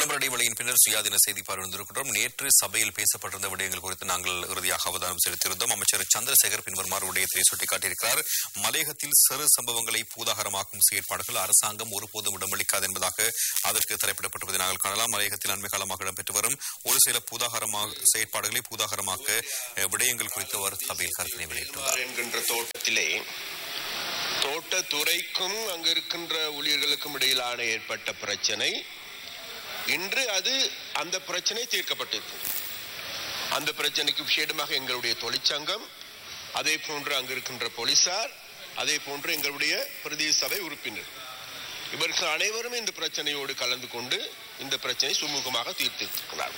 விளம்பர இடைவெளியின் பின்னர் சுயாதீன செய்தி பார்வையிருக்கின்றோம் நேற்று சபையில் பேசப்பட்டிருந்த விடயங்கள் குறித்து நாங்கள் இறுதியாக அவதானம் செலுத்தியிருந்தோம் அமைச்சர் சந்திரசேகர் பின்வருமாறு விடயத்தை சுட்டிக்காட்டியிருக்கிறார் மலையகத்தில் சிறு சம்பவங்களை பூதாகரமாக்கும் செயற்பாடுகள் அரசாங்கம் ஒருபோதும் இடமளிக்காது என்பதாக அதற்கு தலைப்பிடப்பட்டிருப்பதை நாங்கள் காணலாம் மலையகத்தில் அண்மை காலமாக இடம்பெற்று வரும் ஒரு சில பூதாகரமாக செயற்பாடுகளை பூதாகரமாக்க அஹ், விடயங்கள் குறித்து அவர் சபையில் கருத்தினை வெளியிட்டுள்ளார் என்கின்ற தோட்டத்திலே தோட்டத்துறைக்கும் அங்கு இருக்கின்ற ஊழியர்களுக்கும் இடையிலான ஏற்பட்ட பிரச்சனை இன்று அது அந்த பிரச்சனை தீர்க்கப்பட்டிருக்கிறது அந்த பிரச்சனைக்கு விஷேடமாக எங்களுடைய தொழிற்சங்கம் அதே போன்று அங்கு இருக்கின்ற போலீசார் அதே போன்று எங்களுடைய பிரதேச சபை உறுப்பினர் இவர்கள் அனைவரும் இந்த பிரச்சனையோடு கலந்து கொண்டு இந்த பிரச்சனை சுமூகமாக தீர்த்திருக்கிறார்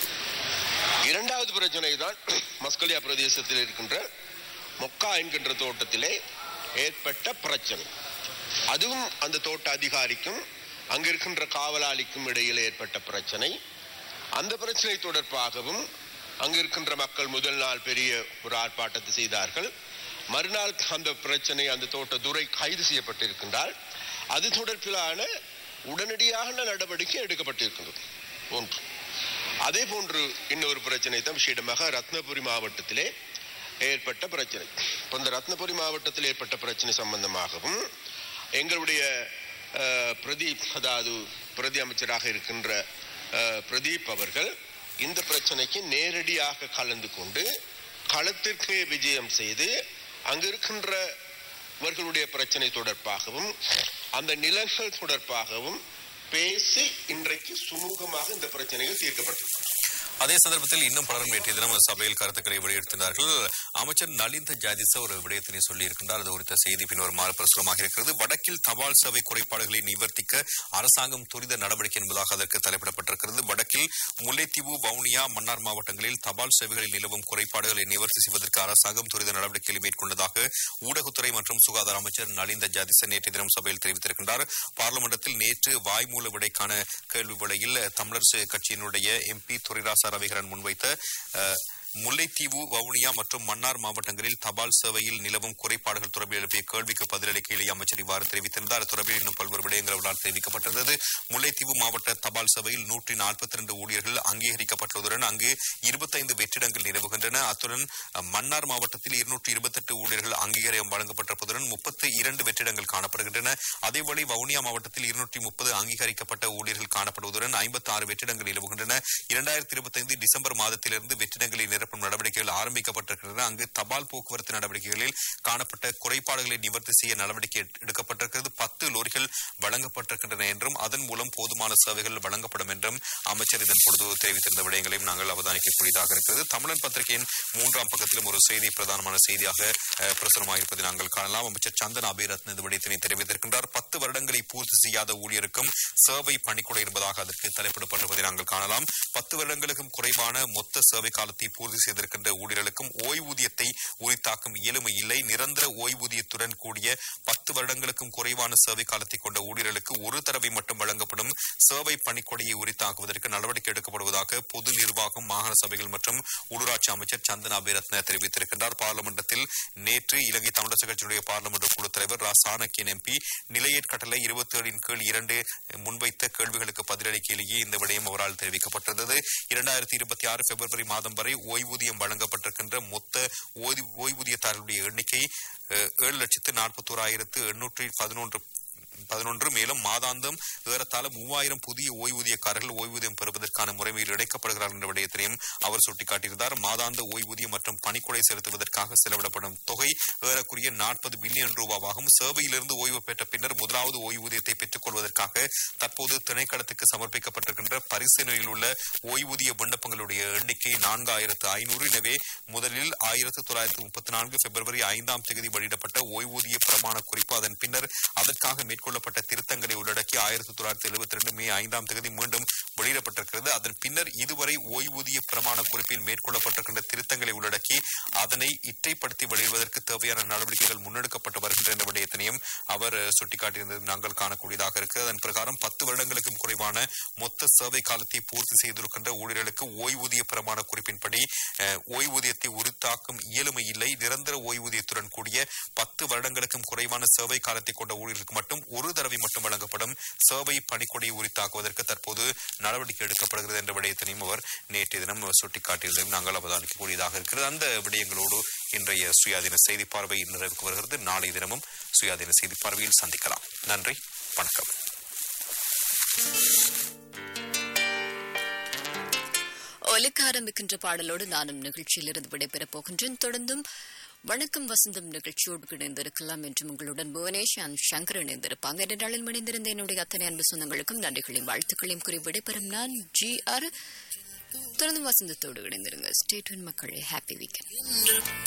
இரண்டாவது பிரச்சனை தான் மஸ்கலியா பிரதேசத்தில் இருக்கின்ற மொக்கா என்கின்ற தோட்டத்திலே ஏற்பட்ட பிரச்சனை அதுவும் அந்த தோட்ட அதிகாரிக்கும் அங்க இருக்கின்ற காவலாளிக்கும் இடையில் ஏற்பட்ட பிரச்சனை அந்த பிரச்சனை தொடர்பாகவும் அங்க இருக்கின்ற மக்கள் முதல் நாள் பெரிய ஒரு ஆர்ப்பாட்டத்தை செய்தார்கள் மறுநாள் அந்த பிரச்சனை அந்த தோட்டத்துறை கைது செய்யப்பட்டிருக்கின்றால் அது தொடர்பிலான உடனடியாக நடவடிக்கை எடுக்கப்பட்டிருக்கின்றது ஒன்று அதே போன்று இன்னொரு பிரச்சனை தான் விஷயமாக ரத்னபுரி மாவட்டத்திலே ஏற்பட்ட பிரச்சனை இப்ப இந்த ரத்னபுரி மாவட்டத்தில் ஏற்பட்ட பிரச்சனை சம்பந்தமாகவும் எங்களுடைய அஹ், பிரதீப் அதாவது பிரதி அமைச்சராக இருக்கின்ற அஹ், பிரதீப் அவர்கள் இந்த பிரச்சனைக்கு நேரடியாக கலந்து கொண்டு களத்திற்கு விஜயம் செய்து அங்கு இருக்கின்றவர்களுடைய பிரச்சனை தொடர்பாகவும் அந்த நிலங்கள் தொடர்பாகவும் பேசி இன்றைக்கு சுமூகமாக இந்த பிரச்சனைகள் தீர்க்கப்பட்டது அதே சந்தர்ப்பத்தில் இன்னும் பலரும் நேற்றைய தினம் சபையில் கருத்துக்களை வெளியிட்டிருந்தார்கள் அமைச்சர் நலிந்த ஜாதிச ஒரு விடயத்தினை சொல்லியிருக்கின்றார் அது குறித்த செய்தி பின்வருமாறு பிரசுரமாக இருக்கிறது வடக்கில் தபால் சேவை குறைபாடுகளை நிவர்த்திக்க அரசாங்கம் துரித நடவடிக்கை என்பதாக அதற்கு தலைப்பிடப்பட்டிருக்கிறது வடக்கில் முல்லைத்தீவு வவுனியா மன்னார் மாவட்டங்களில் தபால் சேவைகளில் நிலவும் குறைபாடுகளை நிவர்த்தி செய்வதற்கு அரசாங்கம் துரித நடவடிக்கைகளை மேற்கொண்டதாக ஊடகத்துறை மற்றும் சுகாதார அமைச்சர் நலிந்த ஜாதிச நேற்றைய தினம் சபையில் தெரிவித்திருக்கின்றார் பார்லிமெண்டத்தில் நேற்று வாய்மூல விடைக்கான கேள்வி வேளையில் தமிழரசு கட்சியினுடைய எம்பி துரைராசா ரவிகரன் முன்வைத்த அஹ், முல்லைத்தீவு வவுனியா மற்றும் மன்னார் மாவட்டங்களில் தபால் சேவையில் நிலவும் குறைபாடுகள் தொடர்பில் எழுப்பிய கேள்விக்கு பதிலளிக்கையிலேயே அமைச்சர் இவ்வாறு தெரிவித்திருந்தார் அது தொடர்பில் இன்னும் பல்வேறு விடயங்கள் அவரால் தெரிவிக்கப்பட்டிருந்தது முல்லைத்தீவு மாவட்ட தபால் சேவையில் நூற்றி நாற்பத்தி ரெண்டு ஊழியர்கள் அங்கீகரிக்கப்பட்டுள்ளதுடன் அங்கு இருபத்தைந்து வெற்றிடங்கள் நிலவுகின்றன அத்துடன் அஹ், மன்னார் மாவட்டத்தில் இருநூற்றி இருபத்தெட்டு ஊழியர்கள் அங்கீகாரம் வழங்கப்பட்டிருப்பதுடன் முப்பத்தி இரண்டு வெற்றிடங்கள் காணப்படுகின்றன அதேவேளை வவுனியா மாவட்டத்தில் இருநூற்றி முப்பது அங்கீகரிக்கப்பட்ட ஊழியர்கள் காணப்படுவதுடன் ஐம்பத்தி ஆறு வெற்றிடங்கள் நிலவுகின்றன இரண்டாயிரத்தி இருபத்தைந்து டிசம்பர் மாதத்திலிருந்து வெற்றிடங்களை நிரப்பும் நடவடிக்கைகள் ஆரம்பிக்கப்பட்டிருக்கின்றன அங்கு தபால் போக்குவரத்து நடவடிக்கைகளில் காணப்பட்ட குறைபாடுகளை நிவர்த்தி செய்ய நடவடிக்கை எடு- எடுக்கப்பட்டிருக்கிறது பத்து லோரிகள் வழங்கப்பட்டிருக்கின்றன என்றும் அதன் மூலம் போதுமான சேவைகள் வழங்கப்படும் என்றும் அமைச்சர் இதன் பொழுது தெரிவித்திருந்த விடயங்களையும் நாங்கள் அவதானிக்கக்கூடியதாக இருக்கிறது தமிழன் பத்திரிகையின் மூன்றாம் பக்கத்திலும் ஒரு செய்தி பிரதானமான செய்தியாக அஹ், பிரசுரமாக இருப்பதை நாங்கள் காணலாம் அமைச்சர் சந்தன் அபிரத்ன இந்த விடயத்தினை தெரிவித்திருக்கின்றார் பத்து வருடங்களை பூர்த்தி செய்யாத ஊழியருக்கும் சேவை பணிக்கூட இருப்பதாக அதற்கு தலைப்பிடப்பட்டிருப்பதை நாங்கள் காணலாம் பத்து வருடங்களுக்கும் குறைவான மொத்த சேவை காலத்தை பூர்த்தி செய்திருக்கின்ற ஊழியர்களுக்கும் ஓய்வூதியத்தை உரித்தாக்கும் இயலுமை இல்லை நிரந்தர ஓய்வூதியத்துடன் கூடிய பத்து வருடங்களுக்கும் குறைவான சேவை காலத்தை கொண்ட ஊழியர்களுக்கு ஒரு தடவை மட்டும் வழங்கப்படும் சேவை பணிக்கொடையை உரித்தாக்குவதற்கு நடவடிக்கை எடுக்கப்படுவதாக பொது நிர்வாகம் மாகாண சபைகள் மற்றும் உள்ளூராட்சி அமைச்சர் சந்தன் அபிரத்ன தெரிவித்திருக்கின்றார் பார்லிமெண்டத்தில் நேற்று இலங்கை தமிழரசு கட்சியினுடைய பார்லிமெண்ட் குழு தலைவர் ரா சாணக்கியன் எம்பி நிலையற் கட்டளை இருபத்தி ஏழின் கீழ் இரண்டு முன்வைத்த கேள்விகளுக்கு பதிலளிக்கையிலேயே இந்த விடயம் அவரால் தெரிவிக்கப்பட்டிருந்தது இரண்டாயிரத்தி இருபத்தி ஆறு பிப்ரவரி மாதம் வரை ஓய்வூதியம் வழங்கப்பட்டிருக்கின்ற மொத்த ஓய்வு- ஓய்வூதியதாரர்களுடைய எண்ணிக்கை அஹ், ஏழு லட்சத்து நாற்பத்தோராயிரத்து எண்ணூற்றி பதினொன்று பதினொன்று மேலும் மாதாந்தம் ஏறத்தாழ மூவாயிரம் புதிய ஓய்வூதியக்காரர்கள் ஓய்வூதியம் பெறுவதற்கான முறைமையில் இணைக்கப்படுகிறார் என்ற விடயத்தினையும் அவர் சுட்டிக்காட்டியிருந்தார் மாதாந்த ஓய்வூதியம் மற்றும் பணிக்கொடை செலுத்துவதற்காக செலவிடப்படும் தொகை ஏறக்குறைய நாற்பது பில்லியன் ரூபாவாகும் சேவையிலிருந்து ஓய்வு பெற்ற பின்னர் முதலாவது ஓய்வூதியத்தை பெற்றுக் கொள்வதற்காக தற்போது திணைக்களத்துக்கு சமர்ப்பிக்கப்பட்டிருக்கின்ற பரிசீலனையில் உள்ள ஓய்வூதிய விண்ணப்பங்களுடைய எண்ணிக்கை நான்காயிரத்து ஐநூறு எனவே முதலில் ஆயிரத்து தொள்ளாயிரத்து முப்பத்தி நான்கு பிப்ரவரி ஐந்தாம் தேதி வெளியிடப்பட்ட ஓய்வூதிய பிரமாண குறிப்பு அதன் பின்னர் அதற்காக மேற்கொள்ளப்பட்ட திருத்தங்களை உள்ளடக்கி ஆயிரத்தி தொள்ளாயிரத்தி எழுபத்தி ரெண்டு மே ஐந்தாம் தேதி மீண்டும் வெளியிடப்பட்டிருக்கிறது அதன் பின்னர் இதுவரை ஓய்வூதிய பிரமாண குறிப்பில் மேற்கொள்ளப்பட்டிருக்கின்ற திருத்தங்களை உள்ளடக்கி அதனை இற்றைப்படுத்தி வெளியிடுவதற்கு தேவையான நடவடிக்கைகள் முன்னெடுக்கப்பட்டு வருகின்ற என்ற விடயத்தினையும் அவர் அஹ், சுட்டிக்காட்டியிருந்தது நாங்கள் காணக்கூடியதாக இருக்கிறது அதன் பிரகாரம் பத்து வருடங்களுக்கும் குறைவான மொத்த சேவை காலத்தை பூர்த்தி செய்திருக்கின்ற ஊழியர்களுக்கு ஓய்வூதிய பிரமாண குறிப்பின்படி அஹ், ஓய்வூதியத்தை உரித்தாக்கும் இயலுமை இல்லை நிரந்தர ஓய்வூதியத்துடன் கூடிய பத்து வருடங்களுக்கும் குறைவான சேவை காலத்தை கொண்ட ஊழியர்களுக்கு மட்டும் ஒரு தடவை மட்டும் வழங்கப்படும் சேவை பணிக்கொடையை உரித்தாக்குவதற்கு தற்போது நடவடிக்கை எடுக்கப்படுகிறது என்ற விடயத்தினையும் அவர் நேற்றைய தினம் சுட்டிக்காட்டியதையும் நாங்கள் அவதானிக்கக்கூடியதாக இருக்கிறது அந்த விடயங்களோடு இன்றைய சுயாதீன செய்தி பார்வை நிறைவுக்கு வருகிறது நாளை தினமும் சுயாதீன செய்தி பார்வையில் சந்திக்கலாம் நன்றி வணக்கம் ஒலிக்க ஆரம்பிக்கின்ற பாடலோடு நானும் நிகழ்ச்சியிலிருந்து விடைபெறப் போகின்றேன் தொடர்ந்தும் வணக்கம் வசந்தம் நிகழ்ச்சியோடு இணைந்திருக்கலாம் என்றும் உங்களுடன் புவனேஷ் அண்ட் சங்கர் இணைந்திருப்பாங்க என்ற நாளில் மணிந்திருந்த என்னுடைய அத்தனை அன்பு சொந்தங்களுக்கும் நன்றிகளையும் வாழ்த்துக்களையும் கூறி விடைபெறும் நான் ஜி ஆர் தொடர்ந்து வசந்தத்தோடு இணைந்திருங்க ஸ்டேட்வன் மக்களே ஹாப்பி வீக்கெண்ட்